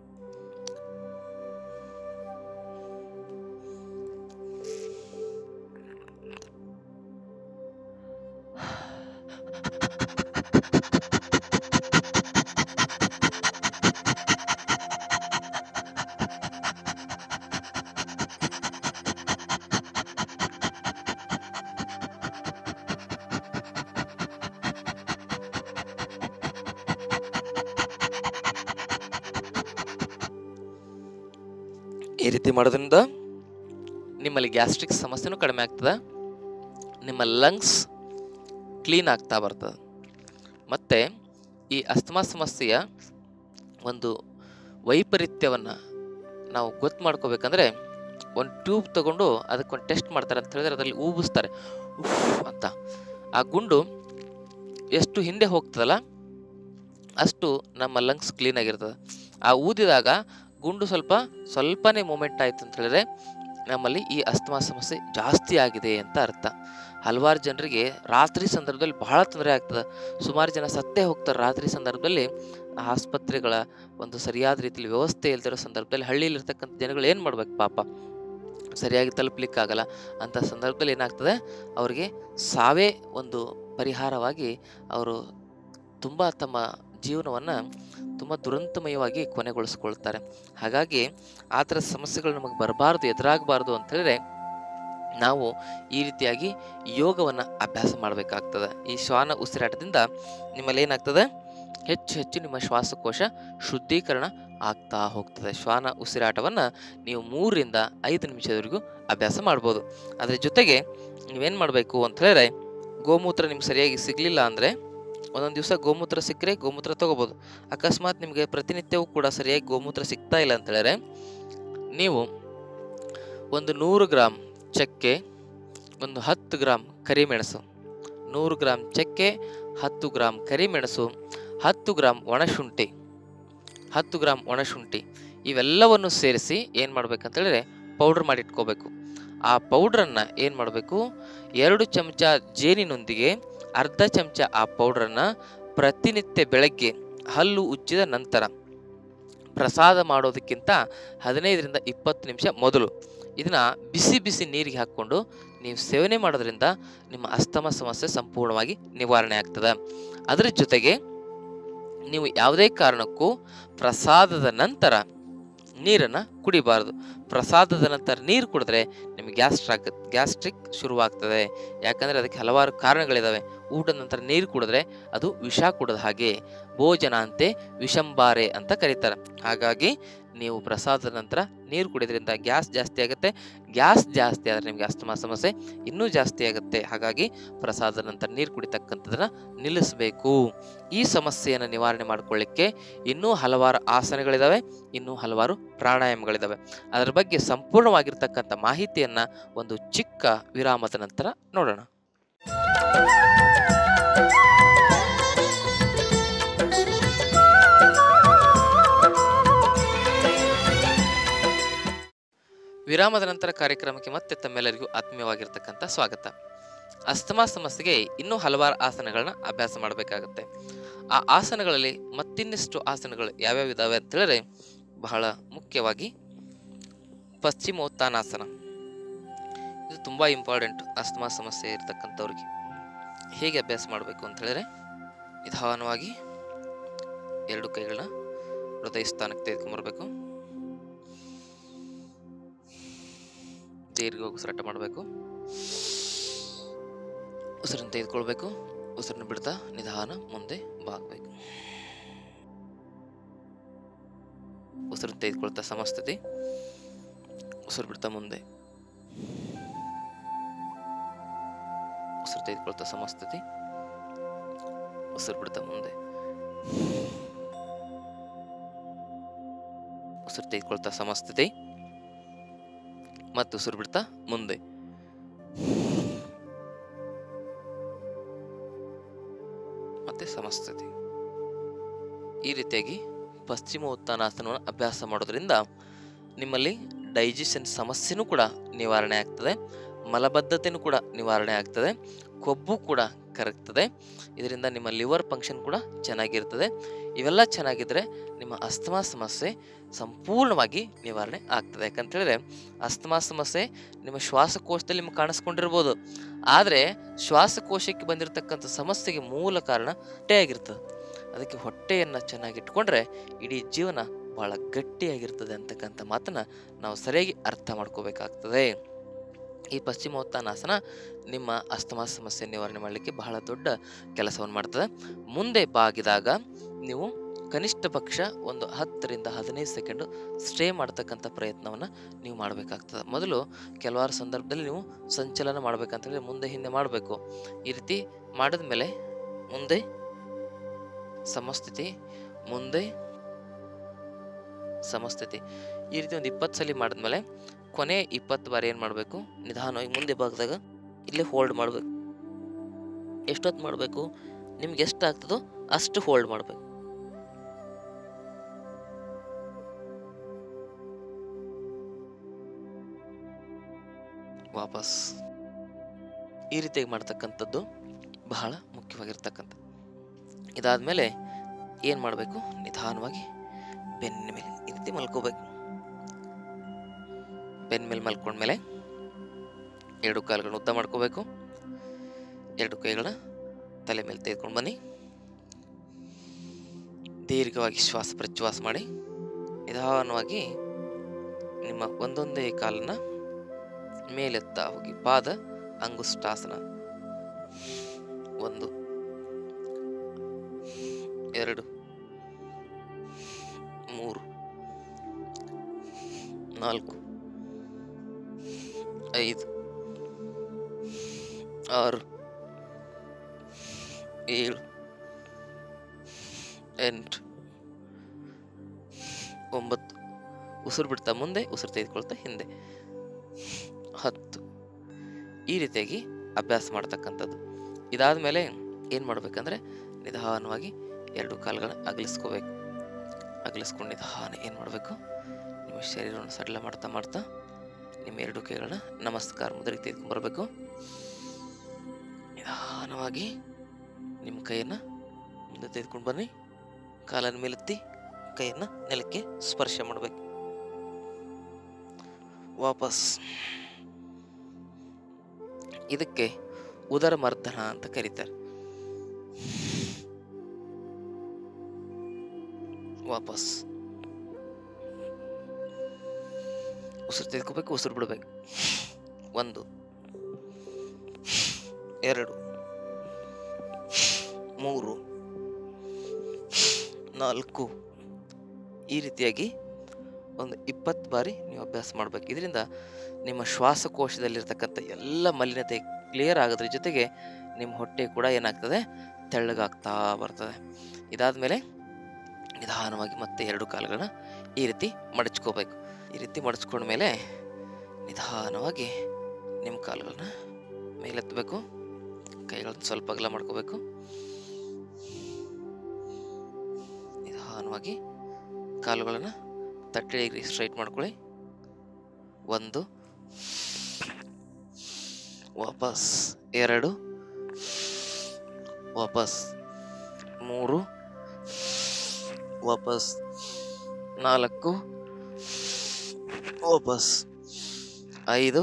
ಈ ರೀತಿ ಮಾಡೋದ್ರಿಂದ ನಿಮ್ಮಲ್ಲಿ ಗ್ಯಾಸ್ಟ್ರಿಕ್ ಸಮಸ್ಯೆನೂ ಕಡಿಮೆ ಆಗ್ತದೆ ನಿಮ್ಮ ಲಂಗ್ಸ್ ಕ್ಲೀನ್ ಆಗ್ತಾ ಬರ್ತದೆ ಮತ್ತು ಈ ಅಸ್ತಮಾ ಸಮಸ್ಯೆಯ ಒಂದು ವೈಪರೀತ್ಯವನ್ನು ನಾವು ಗೊತ್ತು ಮಾಡ್ಕೋಬೇಕಂದ್ರೆ ಒಂದು ಟ್ಯೂಬ್ ತಗೊಂಡು ಅದಕ್ಕೊಂದು ಟೆಸ್ಟ್ ಮಾಡ್ತಾರೆ ಅಂತ ಹೇಳಿದ್ರೆ ಅದರಲ್ಲಿ ಊಬಿಸ್ತಾರೆ ಉಫ್ ಅಂತ ಆ ಗುಂಡು ಎಷ್ಟು ಹಿಂದೆ ಹೋಗ್ತದಲ್ಲ ಅಷ್ಟು ನಮ್ಮ ಲಂಗ್ಸ್ ಕ್ಲೀನ್ ಆಗಿರ್ತದೆ ಆ ಊದಿದಾಗ ಗುಂಡು ಸ್ವಲ್ಪ ಸ್ವಲ್ಪನೇ ಮೂಮೆಂಟ್ ಆಯಿತು ಅಂತ ಹೇಳಿದ್ರೆ ನಮ್ಮಲ್ಲಿ ಈ ಅಸ್ತಮಾ ಸಮಸ್ಯೆ ಜಾಸ್ತಿ ಆಗಿದೆ ಅಂತ ಅರ್ಥ ಹಲವಾರು ಜನರಿಗೆ ರಾತ್ರಿ ಸಂದರ್ಭದಲ್ಲಿ ಬಹಳ ತೊಂದರೆ ಆಗ್ತದೆ ಸುಮಾರು ಜನ ಸತ್ತೇ ಹೋಗ್ತಾರೆ ರಾತ್ರಿ ಸಂದರ್ಭದಲ್ಲಿ ಆಸ್ಪತ್ರೆಗಳ ಒಂದು ಸರಿಯಾದ ರೀತಿಯಲ್ಲಿ ವ್ಯವಸ್ಥೆ ಇಲ್ದಿರೋ ಸಂದರ್ಭದಲ್ಲಿ ಹಳ್ಳಿಯಲ್ಲಿರ್ತಕ್ಕಂಥ ಜನಗಳು ಏನು ಮಾಡ್ಬೇಕು ಪಾಪ ಸರಿಯಾಗಿ ತಲುಪಲಿಕ್ಕಾಗಲ್ಲ ಅಂಥ ಸಂದರ್ಭದಲ್ಲಿ ಏನಾಗ್ತದೆ ಅವರಿಗೆ ಸಾವೇ ಒಂದು ಪರಿಹಾರವಾಗಿ ಅವರು ತುಂಬ ತಮ್ಮ ಜೀವನವನ್ನು ತುಂಬ ದುರಂತಮಯವಾಗಿ ಕೊನೆಗೊಳಿಸ್ಕೊಳ್ತಾರೆ ಹಾಗಾಗಿ ಆ ಥರ ಸಮಸ್ಯೆಗಳು ನಮಗೆ ಬರಬಾರ್ದು ಎದುರಾಗಬಾರ್ದು ಅಂತ ಹೇಳಿದ್ರೆ ನಾವು ಈ ರೀತಿಯಾಗಿ ಯೋಗವನ್ನು ಅಭ್ಯಾಸ ಮಾಡಬೇಕಾಗ್ತದೆ ಈ ಶ್ವಾನ ಉಸಿರಾಟದಿಂದ ನಿಮ್ಮಲ್ಲಿ ಏನಾಗ್ತದೆ ಹೆಚ್ಚು ಹೆಚ್ಚು ನಿಮ್ಮ ಶ್ವಾಸಕೋಶ ಶುದ್ಧೀಕರಣ ಆಗ್ತಾ ಹೋಗ್ತದೆ ಶ್ವಾನ ಉಸಿರಾಟವನ್ನು ನೀವು ಮೂರರಿಂದ ಐದು ನಿಮಿಷದವರೆಗೂ ಅಭ್ಯಾಸ ಮಾಡ್ಬೋದು ಅದರ ಜೊತೆಗೆ ನೀವೇನು ಮಾಡಬೇಕು ಅಂತ ಹೇಳಿದ್ರೆ ಗೋಮೂತ್ರ ನಿಮ್ಗೆ ಸರಿಯಾಗಿ ಸಿಗಲಿಲ್ಲ ಅಂದರೆ ಒಂದೊಂದು ದಿವಸ ಗೋಮೂತ್ರ ಸಿಕ್ಕರೆ ಗೋಮೂತ್ರ ತೊಗೋಬೋದು ಅಕಸ್ಮಾತ್ ನಿಮಗೆ ಪ್ರತಿನಿತ್ಯವೂ ಕೂಡ ಸರಿಯಾಗಿ ಗೋಮೂತ್ರ ಸಿಗ್ತಾ ಇಲ್ಲ ಅಂತ ಹೇಳಿದ್ರೆ ನೀವು ಒಂದು ನೂರು ಗ್ರಾಮ್ ಚಕ್ಕೆ ಒಂದು ಹತ್ತು ಗ್ರಾಮ್ ಕರಿಮೆಣಸು ನೂರು ಗ್ರಾಮ್ ಚಕ್ಕೆ ಹತ್ತು ಗ್ರಾಮ್ ಕರಿಮೆಣಸು ಹತ್ತು ಗ್ರಾಮ್ ಒಣಶುಂಠಿ ಹತ್ತು ಗ್ರಾಮ್ ಒಣಶುಂಠಿ ಇವೆಲ್ಲವನ್ನು ಸೇರಿಸಿ ಏನು ಮಾಡ್ಬೇಕಂತೇಳಿದ್ರೆ ಪೌಡ್ರ್ ಮಾಡಿ ಇಟ್ಕೋಬೇಕು ಆ ಪೌಡ್ರನ್ನು ಏನು ಮಾಡಬೇಕು ಎರಡು ಚಮಚ ಜೇನಿನೊಂದಿಗೆ ಅರ್ಧ ಚಮಚ ಆ ಪೌಡ್ರನ್ನು ಪ್ರತಿನಿತ್ಯ ಬೆಳಗ್ಗೆ ಹಲ್ಲು ಉಜ್ಜಿದ ನಂತರ ಪ್ರಸಾದ ಮಾಡೋದಕ್ಕಿಂತ ಹದಿನೈದರಿಂದ ಇಪ್ಪತ್ತು ನಿಮಿಷ ಮೊದಲು ಇದನ್ನು ಬಿಸಿ ಬಿಸಿ ನೀರಿಗೆ ಹಾಕ್ಕೊಂಡು ನೀವು ಸೇವನೆ ಮಾಡೋದ್ರಿಂದ ನಿಮ್ಮ ಅಸ್ತಮ ಸಮಸ್ಯೆ ಸಂಪೂರ್ಣವಾಗಿ ನಿವಾರಣೆ ಆಗ್ತದೆ ಅದರ ಜೊತೆಗೆ ನೀವು ಯಾವುದೇ ಕಾರಣಕ್ಕೂ ಪ್ರಸಾದದ ನಂತರ ನೀರನ್ನು ಕುಡಿಬಾರ್ದು ಪ್ರಸಾದದ ನಂತರ ನೀರು ಕುಡಿದ್ರೆ ನಿಮಗೆ ಗ್ಯಾಸ್ಟ್ರಾಕ್ ಗ್ಯಾಸ್ಟ್ರಿಕ್ ಶುರುವಾಗ್ತದೆ ಯಾಕಂದರೆ ಅದಕ್ಕೆ ಹಲವಾರು ಕಾರಣಗಳಿದ್ದಾವೆ ಊಟದ ನಂತರ ನೀರು ಕುಡಿದ್ರೆ ಅದು ವಿಷ ಕುಡಿದ ಹಾಗೆ ಭೋಜನ ಅಂತೆ ವಿಷಂಬಾರೆ ಅಂತ ಕರೀತಾರೆ ಹಾಗಾಗಿ ನೀವು ಪ್ರಸಾದದ ನಂತರ ನೀರು ಕುಡಿಯೋದ್ರಿಂದ ಗ್ಯಾಸ್ ಜಾಸ್ತಿ ಆಗುತ್ತೆ ಗ್ಯಾಸ್ ಜಾಸ್ತಿ ಆದರೆ ನಿಮಗೆ ಅಸ್ತಮಾ ಸಮಸ್ಯೆ ಇನ್ನೂ ಜಾಸ್ತಿ ಆಗುತ್ತೆ ಹಾಗಾಗಿ ಪ್ರಸಾದದ ನಂತರ ನೀರು ಕುಡಿತಕ್ಕಂಥದ್ದನ್ನು ನಿಲ್ಲಿಸಬೇಕು ಈ ಸಮಸ್ಯೆಯನ್ನು ನಿವಾರಣೆ ಮಾಡಿಕೊಳ್ಳಿಕ್ಕೆ ಇನ್ನೂ ಹಲವಾರು ಆಸನಗಳಿದ್ದಾವೆ ಇನ್ನೂ ಹಲವಾರು ಪ್ರಾಣಾಯಾಮಗಳಿದ್ದಾವೆ ಅದರ ಬಗ್ಗೆ ಸಂಪೂರ್ಣವಾಗಿರ್ತಕ್ಕಂಥ ಮಾಹಿತಿಯನ್ನು ಒಂದು ಚಿಕ್ಕ ವಿರಾಮದ ನಂತರ ನೋಡೋಣ ವಿರಾಮದ ನಂತರ ಕಾರ್ಯಕ್ರಮಕ್ಕೆ ಮತ್ತೆ ತಮ್ಮೆಲ್ಲರಿಗೂ ಆತ್ಮೀಯವಾಗಿರ್ತಕ್ಕಂಥ ಸ್ವಾಗತ ಅಸ್ತಮಾ ಸಮಸ್ಯೆಗೆ ಇನ್ನೂ ಹಲವಾರು ಆಸನಗಳನ್ನ ಅಭ್ಯಾಸ ಮಾಡಬೇಕಾಗುತ್ತೆ ಆ ಆಸನಗಳಲ್ಲಿ ಮತ್ತಿನ್ನಿಷ್ಟು ಆಸನಗಳು ಯಾವ್ಯಾವ ಇದಾವೆ ಅಂತ ಹೇಳಿದ್ರೆ ಬಹಳ ಮುಖ್ಯವಾಗಿ ಪಶ್ಚಿಮೋತ್ಥಾನಾಸನ ಇದು ತುಂಬ ಇಂಪಾರ್ಟೆಂಟ್ ಅಸ್ತಮಾ ಸಮಸ್ಯೆ ಇರತಕ್ಕಂಥವ್ರಿಗೆ ಹೇಗೆ ಅಭ್ಯಾಸ ಮಾಡಬೇಕು ಅಂತ ಹೇಳಿದ್ರೆ ನಿಧಾನವಾಗಿ ಎರಡು ಕೈಗಳನ್ನ ಹೃದಯ ಸ್ಥಾನಕ್ಕೆ ತೆಗೆದುಕೊಂಬರ್ಬೇಕು ದೀರ್ಘ ಉಸಿರಾಟ ಮಾಡಬೇಕು ಉಸಿರನ್ನು ತೆಗೆದುಕೊಳ್ಬೇಕು ಉಸಿರನ್ನು ಬಿಡ್ತಾ ನಿಧಾನ ಮುಂದೆ ಬಾಗಬೇಕು ಉಸಿರನ್ನು ತೆಗೆದುಕೊಳ್ತಾ ಸಮಸ್ಥಿತಿ ಉಸಿರು ಬಿಡ್ತಾ ಮುಂದೆ ಉಸಿರು ತೆಗೆದುಕೊಳ್ತಾ ಸಮಸ್ಥಿತಿ ಉಸಿರು ಬಿಡ್ತಾ ಮುಂದೆ ಉಸಿರು ತೆಗೆದುಕೊಳ್ತಾ ಸಮಸ್ಥಿತಿ ಮತ್ತು ಉಸಿರು ಬಿಡ್ತಾ ಮುಂದೆ ಮತ್ತೆ ಸಮಸ್ಥಿತಿ ಈ ರೀತಿಯಾಗಿ ಪಶ್ಚಿಮ ಉತ್ಥಾನಾಸನವನ್ನು ಅಭ್ಯಾಸ ಮಾಡೋದ್ರಿಂದ ನಿಮ್ಮಲ್ಲಿ ಡೈಜೆಷನ್ ಸಮಸ್ಯೆನೂ ಕೂಡ ನಿವಾರಣೆ ಆಗ್ತದೆ ಮಲಬದ್ಧತೆನೂ ಕೂಡ ನಿವಾರಣೆ ಆಗ್ತದೆ ಕೊಬ್ಬು ಕೂಡ ಕರಗ್ತದೆ ಇದರಿಂದ ನಿಮ್ಮ ಲಿವರ್ ಫಂಕ್ಷನ್ ಕೂಡ ಚೆನ್ನಾಗಿರ್ತದೆ ಇವೆಲ್ಲ ಚೆನ್ನಾಗಿದ್ದರೆ ನಿಮ್ಮ ಅಸ್ತಮಾ ಸಮಸ್ಯೆ ಸಂಪೂರ್ಣವಾಗಿ ನಿವಾರಣೆ ಆಗ್ತದೆ ಯಾಕಂತ ಹೇಳಿದ್ರೆ ಅಸ್ತಮಾ ಸಮಸ್ಯೆ ನಿಮ್ಮ ಶ್ವಾಸಕೋಶದಲ್ಲಿ ನಿಮ್ಗೆ ಕಾಣಿಸ್ಕೊಂಡಿರ್ಬೋದು ಆದರೆ ಶ್ವಾಸಕೋಶಕ್ಕೆ ಬಂದಿರತಕ್ಕಂಥ ಸಮಸ್ಯೆಗೆ ಮೂಲ ಕಾರಣ ಹೊಟ್ಟೆ ಆಗಿರ್ತದೆ ಅದಕ್ಕೆ ಹೊಟ್ಟೆಯನ್ನು ಚೆನ್ನಾಗಿಟ್ಕೊಂಡ್ರೆ ಇಡೀ ಜೀವನ ಭಾಳ ಗಟ್ಟಿಯಾಗಿರ್ತದೆ ಅಂತಕ್ಕಂಥ ಮಾತನ್ನು ನಾವು ಸರಿಯಾಗಿ ಅರ್ಥ ಮಾಡ್ಕೋಬೇಕಾಗ್ತದೆ ಈ ಪಶ್ಚಿಮೋತ್ಥಾನಾಸನ ನಿಮ್ಮ ಅಸ್ತಮಾ ಸಮಸ್ಯೆ ನಿವಾರಣೆ ಮಾಡಲಿಕ್ಕೆ ಬಹಳ ದೊಡ್ಡ ಕೆಲಸವನ್ನು ಮಾಡ್ತದೆ ಮುಂದೆ ಬಾಗಿದಾಗ ನೀವು ಕನಿಷ್ಠ ಪಕ್ಷ ಒಂದು ಹತ್ತರಿಂದ ಹದಿನೈದು ಸೆಕೆಂಡು ಸ್ಟೇ ಮಾಡ್ತಕ್ಕಂಥ ಪ್ರಯತ್ನವನ್ನು ನೀವು ಮಾಡಬೇಕಾಗ್ತದೆ ಮೊದಲು ಕೆಲವಾರು ಸಂದರ್ಭದಲ್ಲಿ ನೀವು ಸಂಚಲನ ಮಾಡಬೇಕಂತೇಳಿ ಮುಂದೆ ಹಿಂದೆ ಮಾಡಬೇಕು ಈ ರೀತಿ ಮಾಡಿದ ಮೇಲೆ ಮುಂದೆ ಸಮಸ್ಥಿತಿ ಮುಂದೆ ಸಮಸ್ಥಿತಿ ಈ ರೀತಿ ಒಂದು ಇಪ್ಪತ್ತು ಸಲ ಮಾಡಿದ್ಮೇಲೆ ಕೊನೆ ಇಪ್ಪತ್ತು ಬಾರಿ ಏನು ಮಾಡಬೇಕು ನಿಧಾನವಾಗಿ ಮುಂದೆ ಭಾಗದಾಗ ಇಲ್ಲೇ ಹೋಲ್ಡ್ ಮಾಡಬೇಕು ಎಷ್ಟೊತ್ತು ಮಾಡಬೇಕು ನಿಮ್ಗೆ ಎಷ್ಟು ಆಗ್ತದೋ ಅಷ್ಟು ಹೋಲ್ಡ್ ಮಾಡಬೇಕು ವಾಪಸ್ ಈ ರೀತಿಯಾಗಿ ಮಾಡ್ತಕ್ಕಂಥದ್ದು ಬಹಳ ಮುಖ್ಯವಾಗಿರ್ತಕ್ಕಂಥ ಇದಾದಮೇಲೆ ಏನು ಮಾಡಬೇಕು ನಿಧಾನವಾಗಿ ಬೆನ್ನ ಮೇಲೆ ಈ ರೀತಿ ಮಲ್ಕೋಬೇಕು ಬೆನ್ನ ಮೇಲೆ ಮಲ್ಕೊಂಡ್ಮೇಲೆ ಎರಡು ಕಾಲುಗಳನ್ನ ಉದ್ದ ಮಾಡ್ಕೋಬೇಕು ಎರಡು ಕೈಗಳನ್ನ ತಲೆ ಮೇಲೆ ತೆಗೆದುಕೊಂಡು ಬನ್ನಿ ದೀರ್ಘವಾಗಿ ಶ್ವಾಸ ಪ್ರಶ್ವಾಸ ಮಾಡಿ ನಿಧಾನವಾಗಿ ನಿಮ್ಮ ಒಂದೊಂದೇ ಕಾಲನ್ನ ಮೇಲೆತ್ತಾ ಹೋಗಿ ಪಾದ ಅಂಗುಷ್ಟಾಸನ ಒಂದು ಎರಡು ಮೂರು ನಾಲ್ಕು ಐದು ಆರು ಏಳು ಎಂಟು ಒಂಬತ್ತು ಉಸಿರು ಬಿಡ್ತಾ ಮುಂದೆ ಉಸಿರು ತೆಗೆದುಕೊಳ್ತಾ ಹಿಂದೆ ಹತ್ತು ಈ ರೀತಿಯಾಗಿ ಅಭ್ಯಾಸ ಮಾಡ್ತಕ್ಕಂಥದ್ದು ಇದಾದ ಮೇಲೆ ಏನು ಮಾಡಬೇಕಂದ್ರೆ ನಿಧಾನವಾಗಿ ಎರಡು ಕಾಲುಗಳನ್ನ ಅಗಲಿಸ್ಕೋಬೇಕು ಅಗಲಿಸ್ಕೊಂಡು ನಿಧಾನ ಏನು ಮಾಡಬೇಕು ನಿಮ್ಮ ಶರೀರವನ್ನು ಸಡಿಲ ಮಾಡ್ತಾ ಮಾಡ್ತಾ ನಿಮ್ಮ ಎರಡು ಕೈಗಳನ್ನ ನಮಸ್ಕಾರ ಮುದ್ರೆಗೆ ತೆಗೆದುಕೊಂಡ್ಬರ್ಬೇಕು ನಿಧಾನವಾಗಿ ನಿಮ್ಮ ಕೈಯನ್ನು ಮುಂದೆ ತೆಗೆದುಕೊಂಡು ಬನ್ನಿ ಕಾಲನ್ನು ಮೇಲೆತ್ತಿ ಕೈಯನ್ನು ನೆಲಕ್ಕೆ ಸ್ಪರ್ಶ ಮಾಡಬೇಕು ವಾಪಸ್ ಇದಕ್ಕೆ ಉದರ ಮರ್ದನ ಅಂತ ಕರೀತಾರೆ ವಾಪಸ್ ಉಸಿರು ತೆಗೆದುಕೋಬೇಕು ಉಸಿರು ಬಿಡಬೇಕು ಒಂದು ಎರಡು ಮೂರು ನಾಲ್ಕು ಈ ರೀತಿಯಾಗಿ ಒಂದು ಇಪ್ಪತ್ತು ಬಾರಿ ನೀವು ಅಭ್ಯಾಸ ಮಾಡಬೇಕು ಇದರಿಂದ ನಿಮ್ಮ ಶ್ವಾಸಕೋಶದಲ್ಲಿರ್ತಕ್ಕಂಥ ಎಲ್ಲ ಮಲಿನತೆ ಕ್ಲಿಯರ್ ಆಗೋದ್ರ ಜೊತೆಗೆ ನಿಮ್ಮ ಹೊಟ್ಟೆ ಕೂಡ ಏನಾಗ್ತದೆ ತೆಳ್ಳಗಾಗ್ತಾ ಬರ್ತದೆ ಇದಾದಮೇಲೆ ನಿಧಾನವಾಗಿ ಮತ್ತೆ ಎರಡು ಕಾಲುಗಳನ್ನ ಈ ರೀತಿ ಮಡಚ್ಕೋಬೇಕು ಈ ರೀತಿ ಮಡಚ್ಕೊಂಡ್ಮೇಲೆ ನಿಧಾನವಾಗಿ ನಿಮ್ಮ ಕಾಲುಗಳನ್ನ ಮೇಲೆತ್ತಬೇಕು ಕೈಗಳನ್ನ ಸ್ವಲ್ಪ ಅಗಲ ಮಾಡ್ಕೋಬೇಕು ನಿಧಾನವಾಗಿ ಕಾಲುಗಳನ್ನು ತರ್ಟಿ ಡಿಗ್ರಿ ಸ್ಟ್ರೈಟ್ ಮಾಡ್ಕೊಳ್ಳಿ ಒಂದು ವಾಪಸ್ ಎರಡು ವಾಪಸ್ ಮೂರು ವಾಪಸ್ ನಾಲ್ಕು ವಾಪಸ್ ಐದು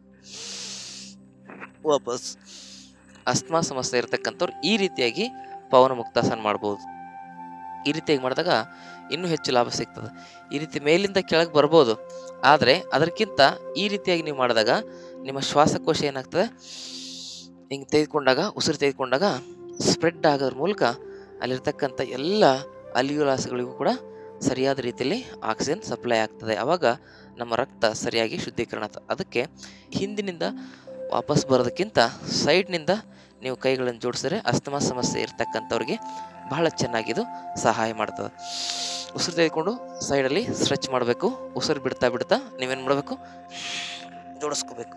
ವಾಪಸ್ ಅಸ್ತಮಾ ಸಮಸ್ಯೆ ಇರತಕ್ಕಂಥವ್ರು ಈ ರೀತಿಯಾಗಿ ಪವನ ಮುಕ್ತಾಸನ ಮಾಡ್ಬೋದು ಈ ರೀತಿಯಾಗಿ ಮಾಡಿದಾಗ ಇನ್ನೂ ಹೆಚ್ಚು ಲಾಭ ಸಿಗ್ತದೆ ಈ ರೀತಿ ಮೇಲಿಂದ ಕೆಳಗೆ ಬರ್ಬೋದು ಆದರೆ ಅದಕ್ಕಿಂತ ಈ ರೀತಿಯಾಗಿ ನೀವು ಮಾಡಿದಾಗ ನಿಮ್ಮ ಶ್ವಾಸಕೋಶ ಏನಾಗ್ತದೆ ಹಿಂಗೆ ತೆಗೆದುಕೊಂಡಾಗ ಉಸಿರು ತೆಗೆದುಕೊಂಡಾಗ ಸ್ಪ್ರೆಡ್ ಆಗೋದ್ರ ಮೂಲಕ ಅಲ್ಲಿರ್ತಕ್ಕಂಥ ಎಲ್ಲ ಅಲಿಯುಲಾಸಗಳಿಗೂ ಕೂಡ ಸರಿಯಾದ ರೀತಿಯಲ್ಲಿ ಆಕ್ಸಿಜನ್ ಸಪ್ಲೈ ಆಗ್ತದೆ ಆವಾಗ ನಮ್ಮ ರಕ್ತ ಸರಿಯಾಗಿ ಶುದ್ಧೀಕರಣ ಆಗ್ತದೆ ಅದಕ್ಕೆ ಹಿಂದಿನಿಂದ ವಾಪಸ್ ಬರೋದಕ್ಕಿಂತ ಸೈಡ್ನಿಂದ ನೀವು ಕೈಗಳನ್ನು ಜೋಡಿಸಿದ್ರೆ ಅಸ್ತಮಾ ಸಮಸ್ಯೆ ಇರ್ತಕ್ಕಂಥವ್ರಿಗೆ ಬಹಳ ಚೆನ್ನಾಗಿದು ಸಹಾಯ ಮಾಡ್ತದೆ ಉಸಿರು ತೆಗೆದುಕೊಂಡು ಸೈಡಲ್ಲಿ ಸ್ಟ್ರೆಚ್ ಮಾಡಬೇಕು ಉಸಿರು ಬಿಡ್ತಾ ಬಿಡ್ತಾ ನೀವೇನು ಮಾಡಬೇಕು ಜೋಡಿಸ್ಕೋಬೇಕು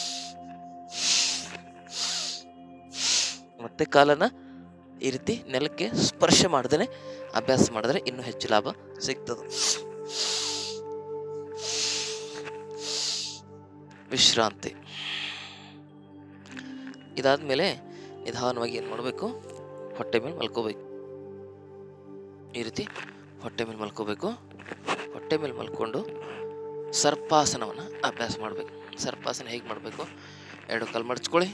ಮತ್ತೆ ಕಾಲನ್ನ ಈ ರೀತಿ ನೆಲಕ್ಕೆ ಸ್ಪರ್ಶ ಮಾಡ್ದೇ ಅಭ್ಯಾಸ ಮಾಡಿದ್ರೆ ಇನ್ನೂ ಹೆಚ್ಚು ಲಾಭ ಸಿಗ್ತದೆ ವಿಶ್ರಾಂತಿ ಇದಾದ್ಮೇಲೆ ನಿಧಾನವಾಗಿ ಏನು ಮಾಡಬೇಕು ಹೊಟ್ಟೆ ಮೇಲೆ ಮಲ್ಕೋಬೇಕು ಈ ರೀತಿ ಹೊಟ್ಟೆ ಮೇಲೆ ಮಲ್ಕೋಬೇಕು ಹೊಟ್ಟೆ ಮೇಲೆ ಮಲ್ಕೊಂಡು ಸರ್ಪಾಸನವನ್ನು ಅಭ್ಯಾಸ ಮಾಡಬೇಕು ಸರ್ಪಾಸನ ಹೇಗೆ ಮಾಡಬೇಕು ಎರಡು ಕಾಲು ಮಡಚ್ಕೊಳ್ಳಿ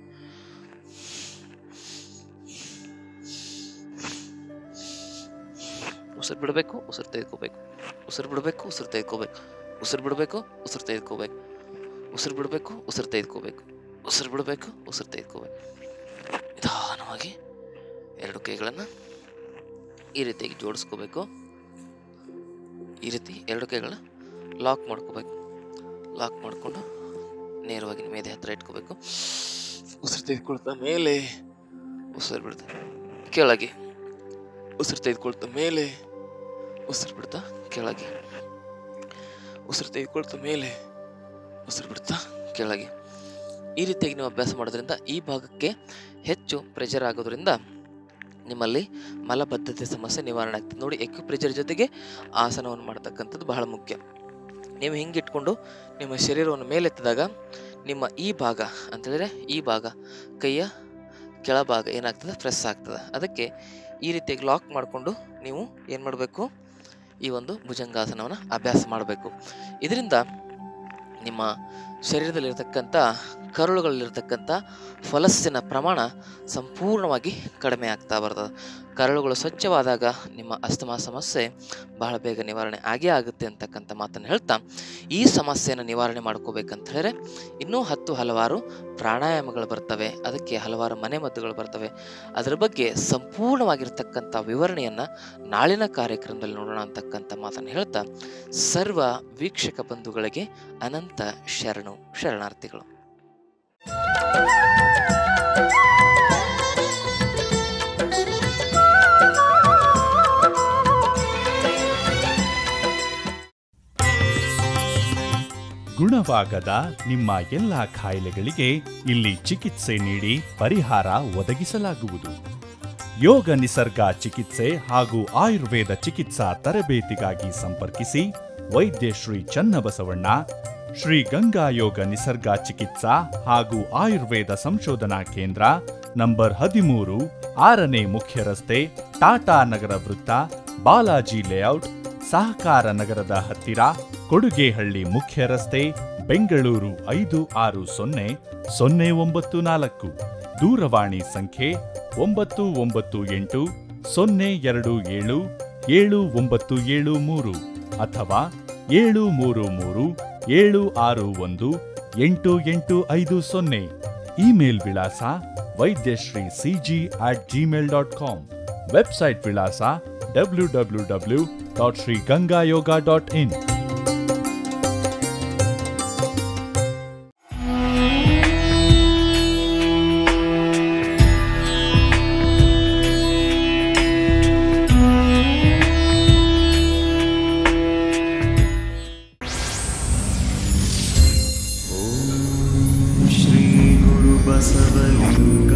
ಉಸಿರು ಬಿಡಬೇಕು ಉಸಿರು ತೆಗೆದುಕೋಬೇಕು ಉಸಿರು ಬಿಡಬೇಕು ಉಸಿರು ತೆಗೆದುಕೋಬೇಕು ಉಸಿರು ಬಿಡಬೇಕು ಉಸಿರು ತೆಗೆದುಕೋಬೇಕು ಉಸಿರು ಬಿಡಬೇಕು ಉಸಿರು ತೆಗೆದುಕೋಬೇಕು ಉಸಿರು ಬಿಡಬೇಕು ಉಸಿರು ತೆಗೆದುಕೋಬೇಕು ನಿಧಾನವಾಗಿ ಎರಡು ಕೈಗಳನ್ನು ಈ ರೀತಿಯಾಗಿ ಜೋಡಿಸ್ಕೋಬೇಕು ಈ ರೀತಿ ಎರಡು ಕೈಗಳನ್ನ ಲಾಕ್ ಮಾಡ್ಕೋಬೇಕು ಲಾಕ್ ಮಾಡಿಕೊಂಡು ನೇರವಾಗಿ ನಿಮ್ಮ ಎದೆ ಹತ್ರ ಇಟ್ಕೋಬೇಕು ಉಸಿರು ತೆಗೆದುಕೊಳ್ತಾ ಮೇಲೆ ಉಸಿರು ಬಿಡ್ತಾ ಕೆಳಗೆ ಉಸಿರು ತೆಗೆದುಕೊಳ್ತಾ ಮೇಲೆ ಉಸಿರು ಬಿಡ್ತಾ ಕೆಳಗೆ ಉಸಿರು ತೆಗೆದುಕೊಳ್ತಾ ಮೇಲೆ ಉಸಿರು ಬಿಡ್ತಾ ಕೆಳಗೆ ಈ ರೀತಿಯಾಗಿ ನೀವು ಅಭ್ಯಾಸ ಮಾಡೋದ್ರಿಂದ ಈ ಭಾಗಕ್ಕೆ ಹೆಚ್ಚು ಪ್ರೆಷರ್ ಆಗೋದ್ರಿಂದ ನಿಮ್ಮಲ್ಲಿ ಮಲಬದ್ಧತೆ ಸಮಸ್ಯೆ ನಿವಾರಣೆ ಆಗ್ತದೆ ನೋಡಿ ಎಕ್ಯು ಪ್ರೆಷರ್ ಜೊತೆಗೆ ಆಸನವನ್ನು ಮಾಡ್ತಕ್ಕಂಥದ್ದು ಬಹಳ ಮುಖ್ಯ ನೀವು ಹಿಂಗೆ ಇಟ್ಕೊಂಡು ನಿಮ್ಮ ಶರೀರವನ್ನು ಮೇಲೆತ್ತಿದಾಗ ನಿಮ್ಮ ಈ ಭಾಗ ಅಂತೇಳಿದ್ರೆ ಈ ಭಾಗ ಕೈಯ ಕೆಳಭಾಗ ಏನಾಗ್ತದೆ ಪ್ರೆಸ್ ಆಗ್ತದೆ ಅದಕ್ಕೆ ಈ ರೀತಿಯಾಗಿ ಲಾಕ್ ಮಾಡಿಕೊಂಡು ನೀವು ಏನು ಮಾಡಬೇಕು ಈ ಒಂದು ಭುಜಂಗಾಸನವನ್ನು ಅಭ್ಯಾಸ ಮಾಡಬೇಕು ಇದರಿಂದ ನಿಮ್ಮ ಶರೀರದಲ್ಲಿರ್ತಕ್ಕಂಥ ಕರುಳುಗಳಲ್ಲಿರ್ತಕ್ಕಂಥ ಫಲಸ್ಸಿನ ಪ್ರಮಾಣ ಸಂಪೂರ್ಣವಾಗಿ ಕಡಿಮೆ ಆಗ್ತಾ ಬರ್ತದೆ ಕರುಳುಗಳು ಸ್ವಚ್ಛವಾದಾಗ ನಿಮ್ಮ ಅಸ್ತಮಾ ಸಮಸ್ಯೆ ಬಹಳ ಬೇಗ ನಿವಾರಣೆ ಆಗೇ ಆಗುತ್ತೆ ಅಂತಕ್ಕಂಥ ಮಾತನ್ನು ಹೇಳ್ತಾ ಈ ಸಮಸ್ಯೆಯನ್ನು ನಿವಾರಣೆ ಮಾಡ್ಕೋಬೇಕಂತ ಹೇಳಿದ್ರೆ ಇನ್ನೂ ಹತ್ತು ಹಲವಾರು ಪ್ರಾಣಾಯಾಮಗಳು ಬರ್ತವೆ ಅದಕ್ಕೆ ಹಲವಾರು ಮನೆಮದ್ದುಗಳು ಬರ್ತವೆ ಅದರ ಬಗ್ಗೆ ಸಂಪೂರ್ಣವಾಗಿರ್ತಕ್ಕಂಥ ವಿವರಣೆಯನ್ನು ನಾಳಿನ ಕಾರ್ಯಕ್ರಮದಲ್ಲಿ ನೋಡೋಣ ಅಂತಕ್ಕಂಥ ಮಾತನ್ನು ಹೇಳ್ತಾ ಸರ್ವ ವೀಕ್ಷಕ ಬಂಧುಗಳಿಗೆ ಅನಂತ ಶರಣು ಶರಣಾರ್ಥಿಗಳು ಗುಣವಾಗದ ನಿಮ್ಮ ಎಲ್ಲ ಕಾಯಿಲೆಗಳಿಗೆ ಇಲ್ಲಿ ಚಿಕಿತ್ಸೆ ನೀಡಿ ಪರಿಹಾರ ಒದಗಿಸಲಾಗುವುದು ಯೋಗ ನಿಸರ್ಗ ಚಿಕಿತ್ಸೆ ಹಾಗೂ ಆಯುರ್ವೇದ ಚಿಕಿತ್ಸಾ ತರಬೇತಿಗಾಗಿ ಸಂಪರ್ಕಿಸಿ ವೈದ್ಯ ಶ್ರೀ ಚನ್ನಬಸವಣ್ಣ ಶ್ರೀ ಗಂಗಾ ಯೋಗ ನಿಸರ್ಗ ಚಿಕಿತ್ಸಾ ಹಾಗೂ ಆಯುರ್ವೇದ ಸಂಶೋಧನಾ ಕೇಂದ್ರ ನಂಬರ್ ಹದಿಮೂರು ಆರನೇ ಮುಖ್ಯ ರಸ್ತೆ ಟಾಟಾ ನಗರ ವೃತ್ತ ಬಾಲಾಜಿ ಲೇಔಟ್ ಸಹಕಾರ ನಗರದ ಹತ್ತಿರ ಕೊಡುಗೆಹಳ್ಳಿ ಮುಖ್ಯ ರಸ್ತೆ ಬೆಂಗಳೂರು ಐದು ಆರು ಸೊನ್ನೆ ಸೊನ್ನೆ ಒಂಬತ್ತು ನಾಲ್ಕು ದೂರವಾಣಿ ಸಂಖ್ಯೆ ಒಂಬತ್ತು ಒಂಬತ್ತು ಎಂಟು ಸೊನ್ನೆ ಎರಡು ಏಳು ಏಳು ಒಂಬತ್ತು ಏಳು ಮೂರು ಅಥವಾ ಏಳು ಮೂರು ಮೂರು ಏಳು ಆರು ಒಂದು ಎಂಟು ಎಂಟು ಐದು ಸೊನ್ನೆ ಇಮೇಲ್ ವಿಳಾಸ Vaidyashree CG at Gmail dot com website ವಿಳಾಸ W W W dot Sri Gangayoga dot in Basavalinga